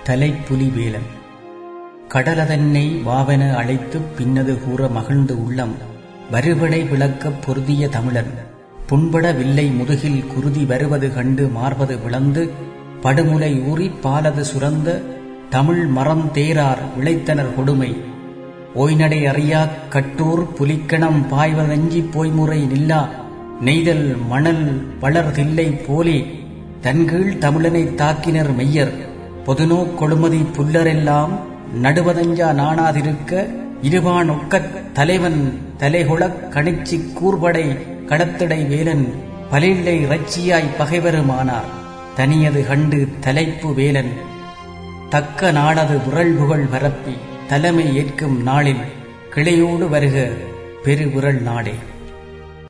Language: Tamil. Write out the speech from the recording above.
தலைப்புலி வேலன் கடலதன்னை வாவென அழைத்துப் பின்னது கூற மகிழ்ந்து உள்ளம் வருபடை விளக்கப் பொருதிய தமிழன் புண்பட வில்லை முதுகில் குருதி வருவது கண்டு மார்பது விளந்து படுமுலை ஊறிப் பாலது சுரந்த தமிழ் மரம் தேரார் விளைத்தனர் கொடுமை ஓய்நடை அறியாக் கட்டூர் புலிக்கணம் பாய்வதஞ்சிப் போய்முறை நில்லா நெய்தல் மணல் வளர் தில்லை போலே தன்கீழ் தமிழனைத் தாக்கினர் மெய்யர் பொதுநோக் கொழுமதி புல்லரெல்லாம் நடுவதஞ்சா நாணாதிருக்க இருவான் ஒக்கத் தலைவன் தலைகொளக் கணிச்சிக் கூர்படை கடத்திடை வேலன் பலில்லை இறைச்சியாய் பகைவருமானார் தனியது கண்டு தலைப்பு வேலன் தக்க நாளது விரல்புகழ் பரப்பி தலைமை ஏற்கும் நாளில் கிளையோடு வருக பெருவிரல் நாடே